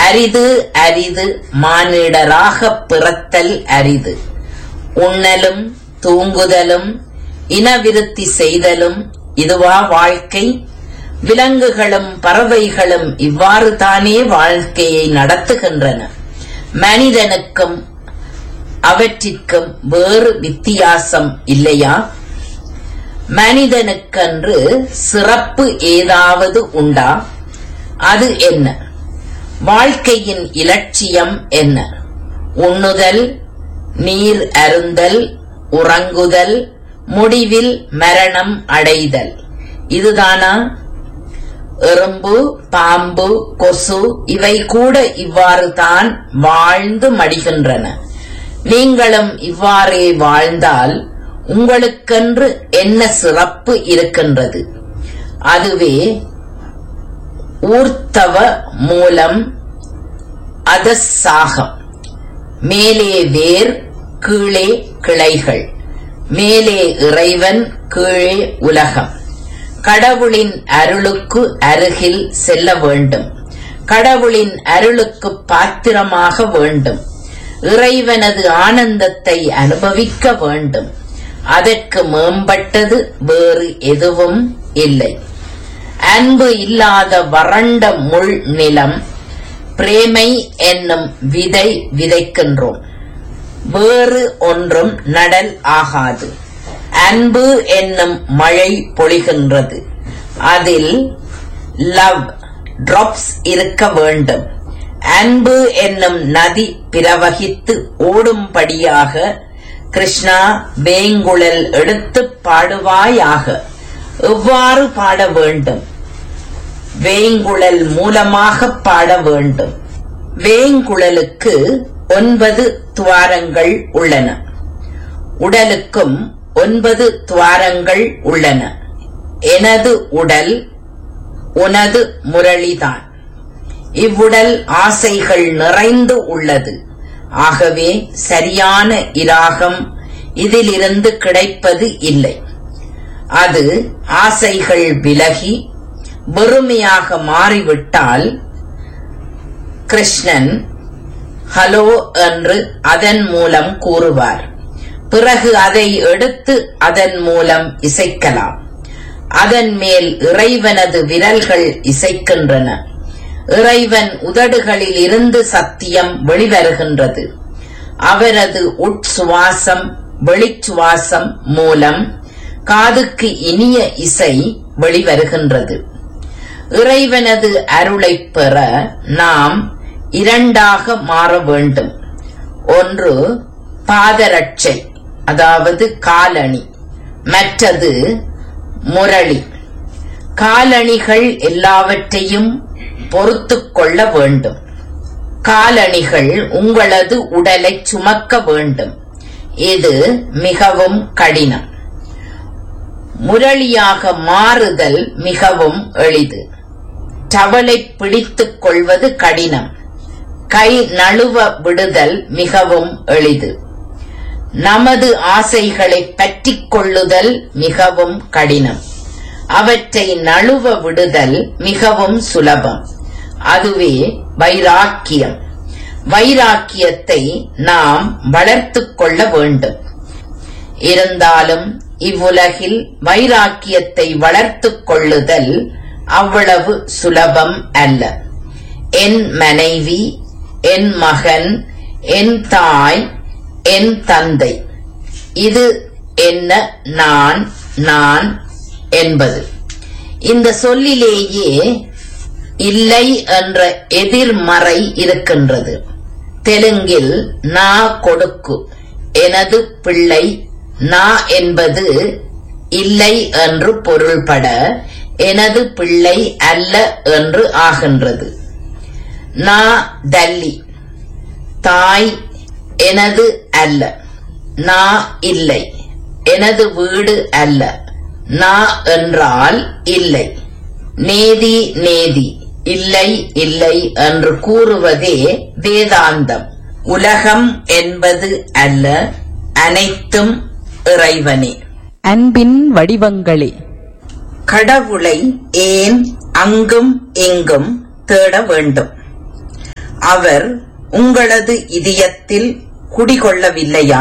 அரிது அரிது மானிடராகப் பிறத்தல் அரிது உண்ணலும் தூங்குதலும் இனவிருத்தி செய்தலும் இதுவா வாழ்க்கை விலங்குகளும் பறவைகளும் இவ்வாறு தானே வாழ்க்கையை நடத்துகின்றன மனிதனுக்கும் அவற்றிற்கும் வேறு வித்தியாசம் இல்லையா மனிதனுக்கென்று சிறப்பு ஏதாவது உண்டா அது என்ன வாழ்க்கையின் இலட்சியம் என்ன உண்ணுதல் நீர் அருந்தல் உறங்குதல் முடிவில் மரணம் அடைதல் இதுதானா எறும்பு பாம்பு கொசு இவை கூட இவ்வாறு தான் வாழ்ந்து மடிகின்றன நீங்களும் இவ்வாறே வாழ்ந்தால் உங்களுக்கென்று என்ன சிறப்பு இருக்கின்றது அதுவே ஊர்த்தவ மூலம் அதசாகம் மேலே வேர் கீழே கிளைகள் மேலே இறைவன் கீழே உலகம் கடவுளின் அருளுக்கு அருகில் செல்ல வேண்டும் கடவுளின் அருளுக்கு பாத்திரமாக வேண்டும் இறைவனது ஆனந்தத்தை அனுபவிக்க வேண்டும் அதற்கு மேம்பட்டது வேறு எதுவும் இல்லை அன்பு இல்லாத வறண்ட முள் நிலம் பிரேமை என்னும் விதை விதைக்கின்றோம் வேறு ஒன்றும் நடல் ஆகாது அன்பு என்னும் மழை பொழிகின்றது அதில் லவ் டிராப்ஸ் இருக்க வேண்டும் அன்பு என்னும் நதி பிரவகித்து ஓடும்படியாக கிருஷ்ணா வேங்குழல் எடுத்து பாடுவாயாக எவ்வாறு பாட வேண்டும் வேங்குழல் மூலமாக பாட வேண்டும் வேங்குழலுக்கு ஒன்பது துவாரங்கள் உள்ளன உடலுக்கும் ஒன்பது துவாரங்கள் உள்ளன எனது உடல் உனது முரளிதான் இவ்வுடல் ஆசைகள் நிறைந்து உள்ளது ஆகவே சரியான இராகம் இதிலிருந்து கிடைப்பது இல்லை அது ஆசைகள் விலகி வெறுமையாக மாறிவிட்டால் கிருஷ்ணன் ஹலோ என்று அதன் மூலம் கூறுவார் பிறகு அதை எடுத்து அதன் மூலம் இசைக்கலாம் அதன் மேல் இறைவனது விரல்கள் இசைக்கின்றன இறைவன் உதடுகளில் இருந்து சத்தியம் வெளிவருகின்றது அவரது உட்சுவாசம் வெளிச்சுவாசம் மூலம் காதுக்கு இனிய இசை வெளிவருகின்றது இறைவனது அருளைப் பெற நாம் இரண்டாக மாற வேண்டும் ஒன்று பாதரட்சை அதாவது காலணி மற்றது முரளி காலணிகள் எல்லாவற்றையும் பொறுத்துக் கொள்ள வேண்டும் காலணிகள் உங்களது உடலை சுமக்க வேண்டும் இது மிகவும் கடினம் முரளியாக மாறுதல் மிகவும் எளிது டவலை பிடித்துக் கொள்வது கடினம் கை நழுவ விடுதல் மிகவும் எளிது நமது ஆசைகளை பற்றிக் கொள்ளுதல் மிகவும் கடினம் அவற்றை நழுவ விடுதல் மிகவும் சுலபம் அதுவே வைராக்கியம் வைராக்கியத்தை நாம் வளர்த்துக் கொள்ள வேண்டும் இருந்தாலும் இவ்வுலகில் வைராக்கியத்தை வளர்த்துக் கொள்ளுதல் அவ்வளவு சுலபம் அல்ல என் மனைவி என் மகன் என் தாய் என் தந்தை இது என்ன நான் நான் என்பது இந்த சொல்லிலேயே இல்லை என்ற எதிர்மறை இருக்கின்றது தெலுங்கில் நா கொடுக்கு எனது பிள்ளை நா என்பது இல்லை என்று பொருள்பட எனது பிள்ளை அல்ல என்று ஆகின்றது நா தல்லி தாய் எனது அல்ல நா இல்லை எனது வீடு அல்ல நா என்றால் இல்லை நேதி நேதி இல்லை இல்லை என்று கூறுவதே வேதாந்தம் உலகம் என்பது அல்ல அனைத்தும் இறைவனே அன்பின் வடிவங்களே கடவுளை ஏன் அங்கும் இங்கும் தேட வேண்டும் அவர் உங்களது இதயத்தில் குடிகொள்ளவில்லையா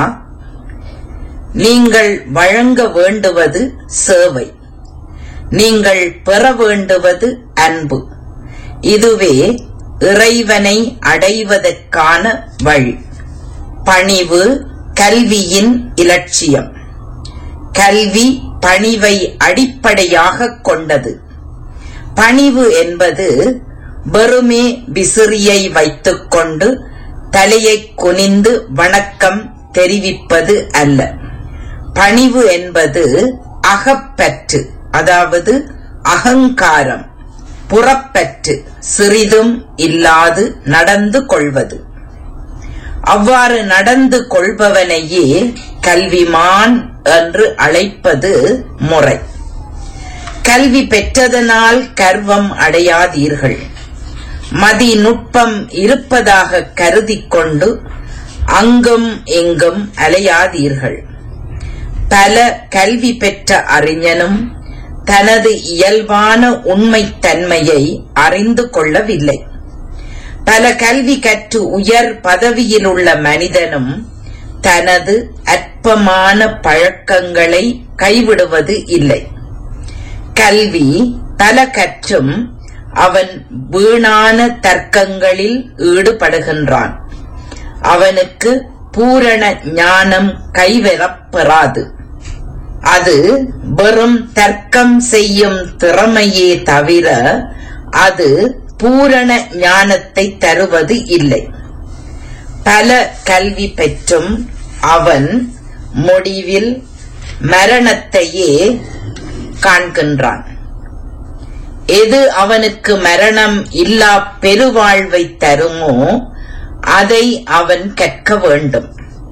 நீங்கள் வழங்க வேண்டுவது சேவை நீங்கள் பெற வேண்டுவது அன்பு இதுவே இறைவனை அடைவதற்கான வழி பணிவு கல்வியின் இலட்சியம் கல்வி பணிவை அடிப்படையாகக் கொண்டது பணிவு என்பது வெறுமே விசிறியை வைத்துக்கொண்டு தலையைக் குனிந்து வணக்கம் தெரிவிப்பது அல்ல பணிவு என்பது அகப்பற்று அதாவது அகங்காரம் புறப்பற்று சிறிதும் இல்லாது நடந்து கொள்வது அவ்வாறு நடந்து கொள்பவனையே கல்விமான் என்று அழைப்பது முறை கல்வி பெற்றதனால் கர்வம் அடையாதீர்கள் மதி நுட்பம் இருப்பதாக கருதிக் கொண்டு அங்கும் இங்கும் அலையாதீர்கள் பல கல்வி பெற்ற அறிஞனும் தனது இயல்பான உண்மைத்தன்மையை அறிந்து கொள்ளவில்லை பல கல்வி கற்று உயர் பதவியில் உள்ள மனிதனும் தனது அற்பமான பழக்கங்களை கைவிடுவது இல்லை கல்வி பல கற்றும் அவன் வீணான தர்க்கங்களில் ஈடுபடுகின்றான் அவனுக்கு பூரண ஞானம் கைவரப் பெறாது அது வெறும் தர்க்கம் செய்யும் திறமையே தவிர அது பூரண ஞானத்தை தருவது இல்லை பல கல்வி பெற்றும் அவன் முடிவில் மரணத்தையே காண்கின்றான் எது அவனுக்கு மரணம் இல்லா பெருவாழ்வை தருமோ அதை அவன் கற்க வேண்டும்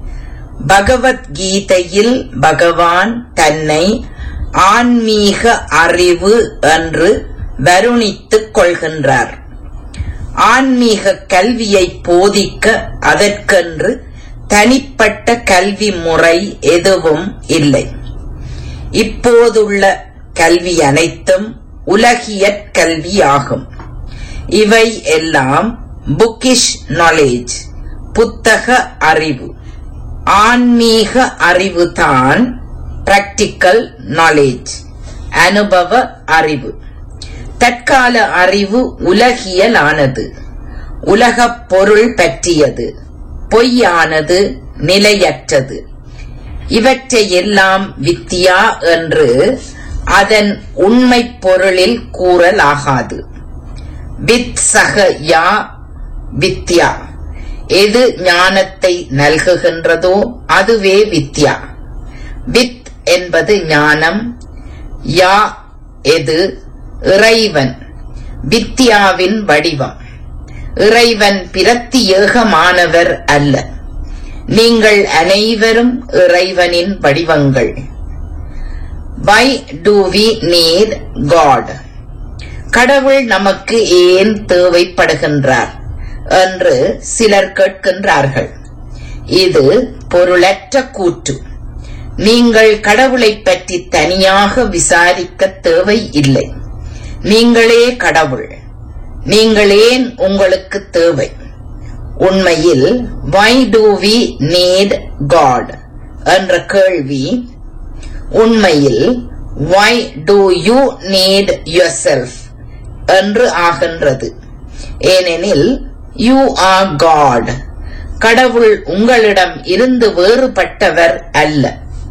பகவத்கீதையில் பகவான் தன்னை ஆன்மீக அறிவு என்று வருணித்துக் கொள்கின்றார் ஆன்மீக கல்வியை போதிக்க அதற்கென்று தனிப்பட்ட கல்வி முறை எதுவும் இல்லை இப்போதுள்ள கல்வி அனைத்தும் உலகியற் கல்வியாகும் இவை எல்லாம் புக்கிஷ் நாலேஜ் புத்தக அறிவு ஆன்மீக அறிவுதான் பிராக்டிக்கல் நாலேஜ் அனுபவ அறிவு தற்கால அறிவு உலகியலானது உலகப் பொருள் பற்றியது பொய்யானது நிலையற்றது இவற்றையெல்லாம் வித்தியா என்று அதன் உண்மைப் பொருளில் கூறலாகாது வித் சக யா வித்யா எது ஞானத்தை நல்குகின்றதோ அதுவே வித்யா வித் என்பது ஞானம் யா எது இறைவன் வித்யாவின் வடிவம் இறைவன் பிரத்தியேகமானவர் அல்ல நீங்கள் அனைவரும் இறைவனின் வடிவங்கள் why do we need God கடவுள் நமக்கு ஏன் தேவைப்படுகின்றார் என்று சிலர் கேட்கின்றார்கள் இது பொருளற்ற கூற்று நீங்கள் கடவுளைப் பற்றி தனியாக விசாரிக்க தேவை இல்லை நீங்களே கடவுள் நீங்கள் ஏன் உங்களுக்கு தேவை உண்மையில் why do we need God என்ற கேள்வி உண்மையில் why do you need yourself என்று ஆகின்றது ஏனெனில் யூ ஆர் காட் கடவுள் உங்களிடம் இருந்து வேறுபட்டவர் அல்ல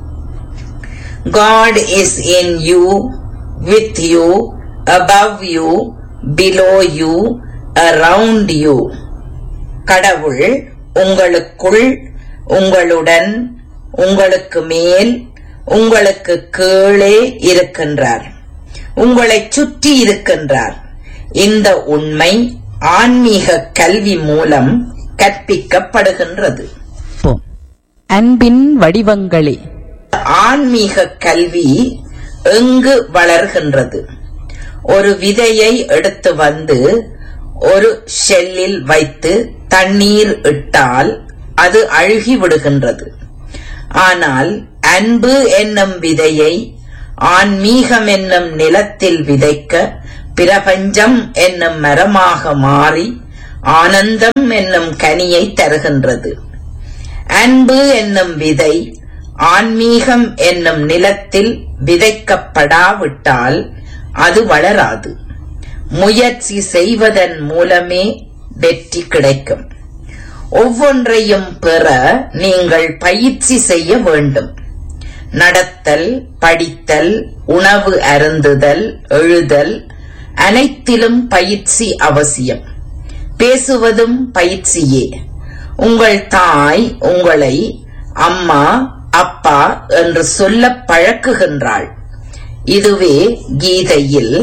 God is in you, with you, above you, below you, around you. கடவுள் உங்களுக்குள் உங்களுடன் உங்களுக்கு மேல் உங்களுக்கு கீழே இருக்கின்றார் உங்களைச் சுற்றி இருக்கின்றார் இந்த உண்மை ஆன்மீக கல்வி மூலம் கற்பிக்கப்படுகின்றது போம். அன்பின் வடிவங்களே ஆன்மீக கல்வி எங்கு வளர்கின்றது ஒரு விதையை எடுத்து வந்து ஒரு ஷெல்லில் வைத்து தண்ணீர் இட்டால் அது அழுகி விடுகின்றது ஆனால் அன்பு என்னும் விதையை ஆன்மீகம் என்னும் நிலத்தில் விதைக்க பிரபஞ்சம் என்னும் மரமாக மாறி ஆனந்தம் என்னும் கனியை தருகின்றது அன்பு என்னும் விதை ஆன்மீகம் என்னும் நிலத்தில் விதைக்கப்படாவிட்டால் அது வளராது முயற்சி செய்வதன் மூலமே வெற்றி கிடைக்கும் ஒவ்வொன்றையும் பெற நீங்கள் பயிற்சி செய்ய வேண்டும் நடத்தல் படித்தல் உணவு அருந்துதல் எழுதல் அனைத்திலும் பயிற்சி அவசியம் பேசுவதும் பயிற்சியே உங்கள் தாய் உங்களை அம்மா அப்பா என்று சொல்ல பழக்குகின்றாள் இதுவே கீதையில்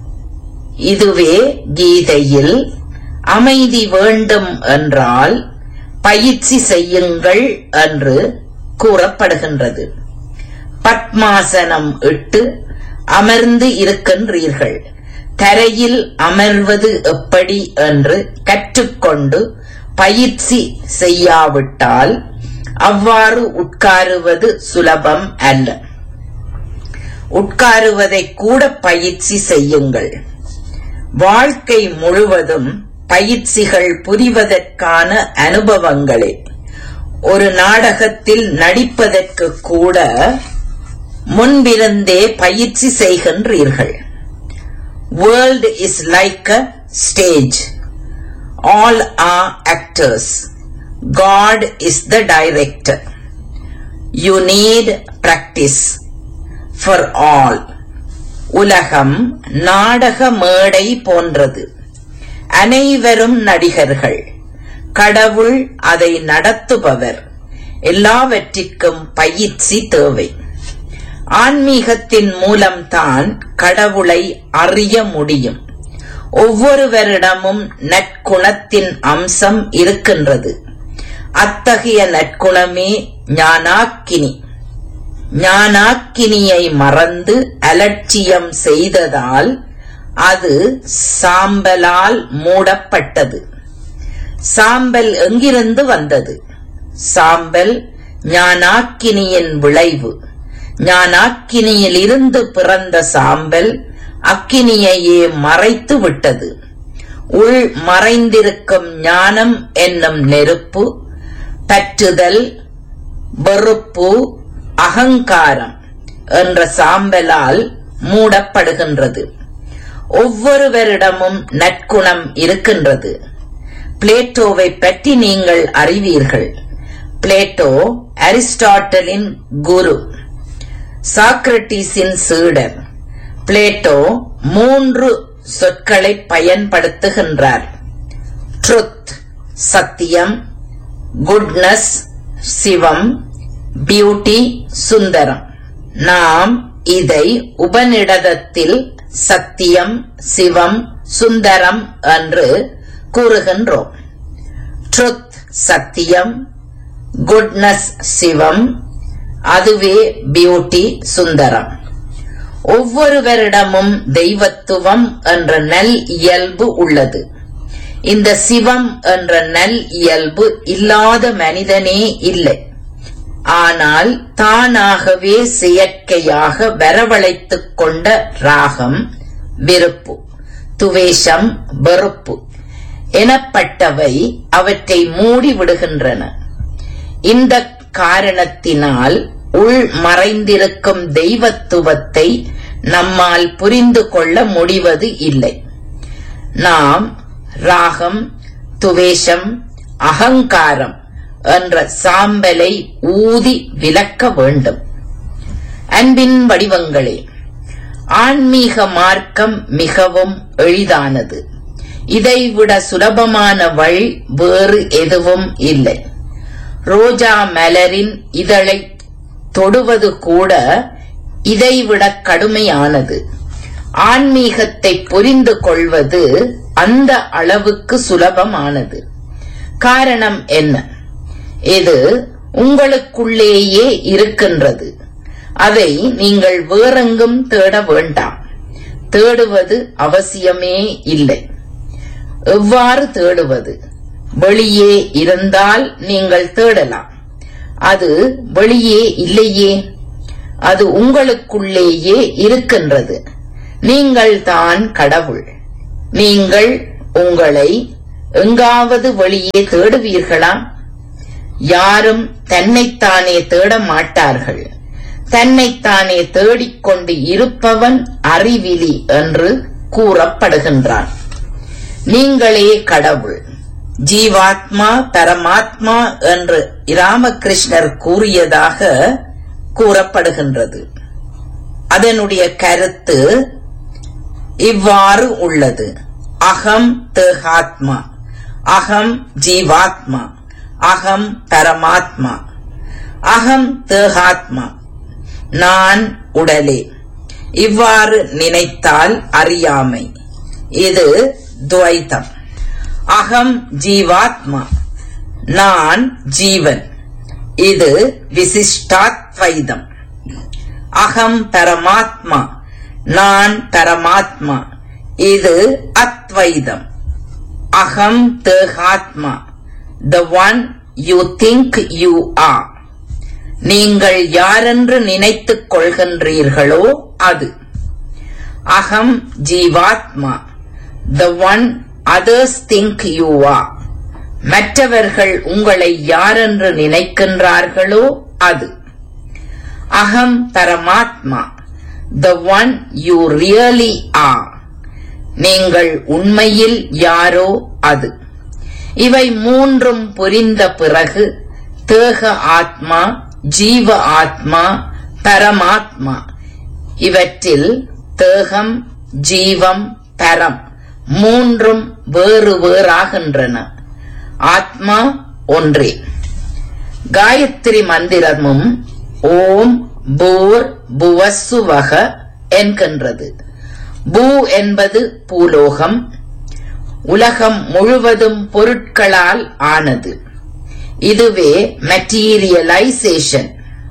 இதுவே கீதையில் அமைதி வேண்டும் என்றால் பயிற்சி செய்யுங்கள் என்று கூறப்படுகின்றது பத்மாசனம் இட்டு அமர்ந்து இருக்கின்றீர்கள் தரையில் அமர்வது எப்படி என்று கற்றுக்கொண்டு பயிற்சி செய்யாவிட்டால் அவ்வாறு உட்காருவது சுலபம் அல்ல உட்காருவதை கூட பயிற்சி செய்யுங்கள் வாழ்க்கை முழுவதும் பயிற்சிகள் புரிவதற்கான அனுபவங்களே ஒரு நாடகத்தில் நடிப்பதற்கு கூட முன்பிருந்தே பயிற்சி செய்கின்றீர்கள் world is like a stage all are actors God is the director you need practice for all உலகம் நாடக மேடை போன்றது அனைவரும் நடிகர்கள் கடவுள் அதை நடத்துபவர் எல்லாவற்றிற்கும் பயிற்சி தேவை ஆன்மீகத்தின் மூலம்தான் கடவுளை அறிய முடியும் ஒவ்வொருவரிடமும் நற்குணத்தின் அம்சம் இருக்கின்றது அத்தகைய நற்குணமே ஞானாக்கினி ஞானாக்கினியை மறந்து அலட்சியம் செய்ததால் அது சாம்பலால் மூடப்பட்டது சாம்பல் எங்கிருந்து வந்தது சாம்பல் ஞானாக்கினியின் விளைவு ஞானாக்கினியில் இருந்து பிறந்த சாம்பல் அக்கினியையே மறைத்து விட்டது உள் மறைந்திருக்கும் ஞானம் என்னும் நெருப்பு பற்றுதல் வெறுப்பு அகங்காரம் என்ற சாம்பலால் மூடப்படுகின்றது ஒவ்வொருவரிடமும் நற்குணம் இருக்கின்றது பிளேட்டோவை பற்றி நீங்கள் அறிவீர்கள் பிளேட்டோ அரிஸ்டாட்டலின் குரு சாக்ரட்டிஸின் சீடர் பிளேட்டோ மூன்று சொற்களை பயன்படுத்துகின்றார் ட்ருத் சத்தியம் குட்னஸ் சிவம் பியூட்டி சுந்தரம் நாம் இதை உபநிடதத்தில் சத்தியம் சிவம் சுந்தரம் என்று கூறுகின்றோம் ட்ருத் சத்தியம் குட்னஸ் சிவம் அதுவே பியூட்டி சுந்தரம் ஒவ்வொருவரிடமும் தெய்வத்துவம் என்ற நல் இயல்பு உள்ளது இந்த சிவம் என்ற நல் இயல்பு இல்லாத மனிதனே இல்லை ஆனால் தானாகவே செயற்கையாக வரவழைத்துக் கொண்ட ராகம் விருப்பு துவேஷம் வெறுப்பு எனப்பட்டவை அவற்றை மூடி விடுகின்றன இந்த காரணத்தினால் உள் மறைந்திருக்கும் தெய்வத்துவத்தை நம்மால் புரிந்து கொள்ள முடிவது இல்லை நாம் ராகம் துவேஷம் அகங்காரம் என்ற சாம்பலை ஊதி விலக்க வேண்டும் அன்பின் வடிவங்களே ஆன்மீக மார்க்கம் மிகவும் எளிதானது இதைவிட சுலபமான வழி வேறு எதுவும் இல்லை ரோஜா மலரின் இதழை தொடுவது கூட இதைவிட கடுமையானது ஆன்மீகத்தை புரிந்து கொள்வது அந்த அளவுக்கு சுலபமானது காரணம் என்ன இது உங்களுக்குள்ளேயே இருக்கின்றது அதை நீங்கள் வேறெங்கும் தேட வேண்டாம் தேடுவது அவசியமே இல்லை எவ்வாறு தேடுவது வெளியே இருந்தால் நீங்கள் தேடலாம் அது வெளியே இல்லையே அது உங்களுக்குள்ளேயே இருக்கின்றது நீங்கள் தான் கடவுள் நீங்கள் உங்களை எங்காவது வெளியே தேடுவீர்களா யாரும் தன்னைத்தானே தேட மாட்டார்கள் தன்னைத்தானே தேடிக்கொண்டு இருப்பவன் அறிவிலி என்று கூறப்படுகின்றான் நீங்களே கடவுள் ஜீவாத்மா பரமாத்மா என்று ராமகிருஷ்ணர் கூறியதாக கூறப்படுகின்றது அதனுடைய கருத்து இவ்வாறு உள்ளது அகம் தேகாத்மா அகம் ஜீவாத்மா அகம் பரமாத்மா அகம் தேகாத்மா நான் உடலே இவ்வாறு நினைத்தால் அறியாமை இது துவைத்தம் அகம் ஜீவாத்மா நான் ஜீவன் இது விசிஷ்டாத்வைதம் அகம் பரமாத்மா நான் பரமாத்மா இது அத்வைதம் அகம் தேகாத்மா the one you think you are நீங்கள் யாரென்று நினைத்துக் கொள்கின்றீர்களோ அது அகம் ஜீவாத்மா the one others think you are மற்றவர்கள் உங்களை யாரென்று நினைக்கின்றார்களோ அது அகம் பரமாத்மா the one you really are நீங்கள் உண்மையில் யாரோ அது இவை மூன்றும் புரிந்த பிறகு தேக ஆத்மா ஜீவ ஆத்மா பரமாத்மா இவற்றில் தேகம் ஜீவம் பரம் மூன்றும் வேறு வேறாகின்றன ஆத்மா ஒன்றே காயத்ரி மந்திரமும் ஓம் பூர் புவசுவக என்கின்றது பூ என்பது பூலோகம் உலகம் முழுவதும் பொருட்களால் ஆனது இதுவே மெட்டீரியலைசேஷன்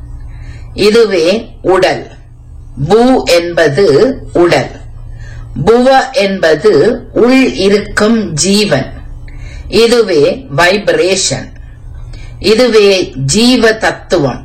இதுவே உடல் பூ என்பது உடல் புவ என்பது உள் இருக்கும் ஜீவன் இதுவே வைப்ரேஷன் இதுவே ஜீவ தத்துவம்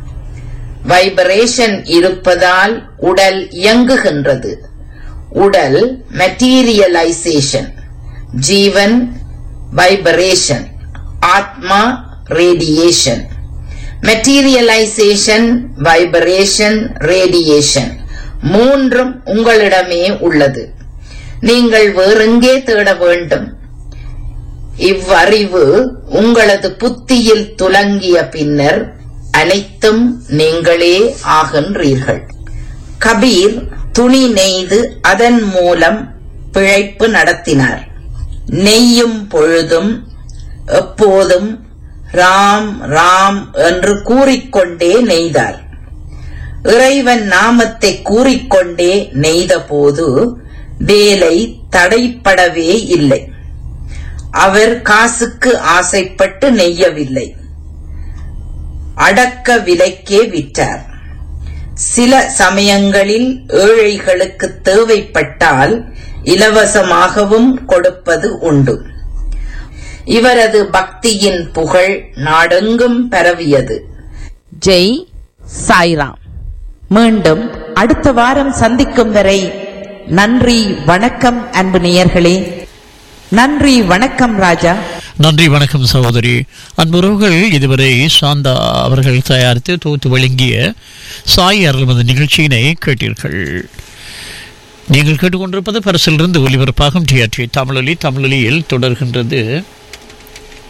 வைப்ரேஷன் இருப்பதால் உடல் இயங்குகின்றது உடல் மெட்டீரியலைசேஷன் ஜீவன் வைப்ரேஷன் ஆத்மா ரேடியேஷன் மெட்டீரியலைசேஷன் வைப்ரேஷன் ரேடியேஷன் மூன்றும் உங்களிடமே உள்ளது நீங்கள் வேறெங்கே தேட வேண்டும் இவ்வறிவு உங்களது புத்தியில் துலங்கிய பின்னர் அனைத்தும் நீங்களே ஆகின்றீர்கள் கபீர் துணி நெய்து அதன் மூலம் பிழைப்பு நடத்தினார் நெய்யும் பொழுதும் எப்போதும் ராம் ராம் என்று கூறிக்கொண்டே நெய்தார் இறைவன் நாமத்தை கூறிக்கொண்டே நெய்தபோது வேலை தடைப்படவே இல்லை அவர் காசுக்கு ஆசைப்பட்டு நெய்யவில்லை அடக்க விலைக்கே விற்றார் சில சமயங்களில் ஏழைகளுக்கு தேவைப்பட்டால் இலவசமாகவும் கொடுப்பது உண்டு இவரது பக்தியின் புகழ் நாடெங்கும் பரவியது ஜெய் சாய்ராம் மீண்டும் அடுத்த வாரம் சந்திக்கும் வரை நன்றி வணக்கம் அன்பு நேயர்களே நன்றி வணக்கம் ராஜா நன்றி வணக்கம் சகோதரி அன்புறவுகள் இதுவரை சாந்தா அவர்கள் தயாரித்து தொகுத்து வழங்கிய சாய் அருள்மது நிகழ்ச்சியினை கேட்டீர்கள் நீங்கள் கேட்டுக்கொண்டிருப்பது பரிசிலிருந்து ஒலிபரப்பாகும் டிஆர்டி தமிழொலி தமிழொலியில் தொடர்கின்றது